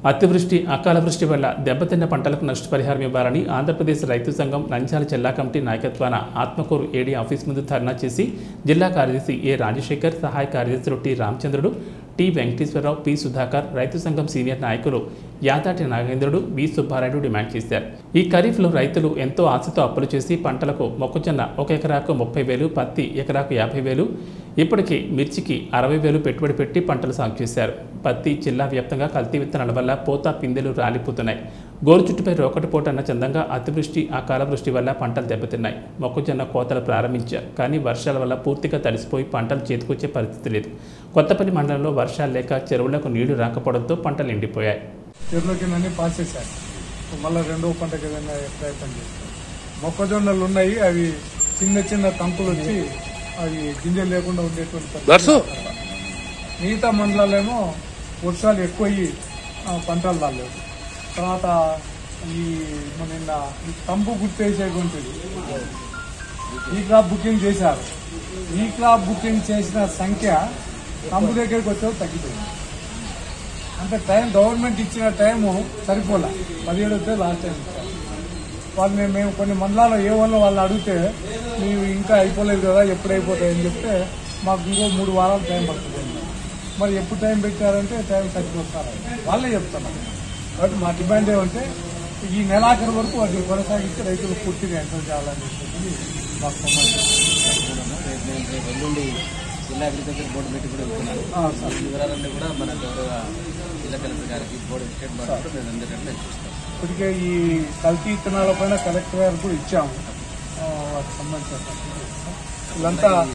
అతివృష్టి అకాల వృష్టి వల్ల దెబ్బతిన్న పంటలకు నష్టపరిహారం ఇవ్వాలని ఆంధ్రప్రదేశ్ రైతు సంఘం నంద్యాల జిల్లా కమిటీ నాయకత్వాన ఆత్మకూరు ఏడీ ఆఫీస్ ముందు ధర్నా చేసి జిల్లా కార్యదర్శి ఏ రాజశేఖర్ సహాయ కార్యదర్శులు టి రామచంద్రుడు టి వెంకటేశ్వరరావు పి సుధాకర్ రైతు సంఘం సీనియర్ నాయకులు యాదాటి నాగేంద్రుడు వి సుబ్బారాయుడు డిమాండ్ చేశారు ఈ ఖరీఫ్లో రైతులు ఎంతో ఆశతో అప్పులు చేసి పంటలకు మొక్కజొన్న ఒక ఎకరాకు ముప్పై వేలు పత్తి ఎకరాకు యాభై వేలు ఇప్పటికీ మిర్చికి అరవై వేలు పెట్టుబడి పెట్టి పంటలు సాగు చేశారు పత్తి జిల్లా వ్యాప్తంగా కల్తీ విత్తనాల వల్ల పోత పిందెలు రాలిపోతున్నాయి గోరు చుట్టుపై రోకటి పోటన్న చందంగా అతివృష్టి అకాల వృష్టి వల్ల పంటలు దెబ్బతిన్నాయి మొక్కజొన్న కోతలు ప్రారంభించారు కానీ వర్షాల వల్ల పూర్తిగా తడిసిపోయి పంటలు చేతికొచ్చే పరిస్థితి లేదు కొత్తపల్లి మండలంలో వర్షాలు లేక చెరువులకు నీళ్లు రాకపోవడంతో పంటలు ఎండిపోయాయి చెరువులకి అన్ని పాస్ చేశారు మళ్ళీ రెండో పంటకి ఏదైనా ప్రయత్నం చేస్తారు మొక్కజొన్నలు ఉన్నాయి అవి చిన్న చిన్న తంపులు వచ్చి అవి గింజలు లేకుండా ఉండేటువంటి పరిస్థితి. మిగతా మండలాలేమో వర్షాలు ఎక్కువ అయ్యి ఆ, పంటలు రాలేదు తర్వాత ఈ మన నిన్న ఈ తంపు గుర్తేసేటువంటిది ఈ క్రాప్ బుకింగ్ చేశారు ఈ క్రాప్ బుకింగ్ చేసిన సంఖ్య తంపు దగ్గరికి వచ్చే తగ్గిపోయింది అంటే టైం గవర్నమెంట్ ఇచ్చిన టైము సరిపోలే పదిహేడు వస్తే లాస్ట్ టైం ఇచ్చారు వాళ్ళు మేము మేము కొన్ని మండలాల్లో ఏ వాళ్ళు వాళ్ళు అడిగితే మీరు ఇంకా అయిపోలేదు కదా ఎప్పుడు అయిపోతాయని చెప్తే మాకు ఇంకో మూడు వారాలు టైం పడుతుంది మరి ఎప్పుడు టైం పెట్టారంటే టైం సరిపోతారు వాళ్ళే చెప్తున్నారు కాబట్టి మా డిమాండ్ ఏమంటే ఈ నెలాఖరు వరకు వాటిని కొనసాగించి రైతులు పూర్తిగా ఎంటర్ చేయాలని చెప్పి మాకు సమాచారం రేపు ఎల్లుండి జిల్లా అగ్రికల్చర్ బోర్డు మీటింగ్ కూడా వెళ్తున్నాను ఆ, సార్ ఈ వివరాలన్నీ కూడా మన గౌరవ జిల్లా కలెక్టర్ గారికి బోర్డు స్టేట్ బోర్డు కూడా మేము అందరికీ నేను చూస్తాను ఇప్పటికే ఈ కల్తీ ఇత్తనాల పైన కలెక్టర్ గారు కూడా ఇచ్చాము ఆ, వాటికి సంబంధించిన వీళ్ళంతా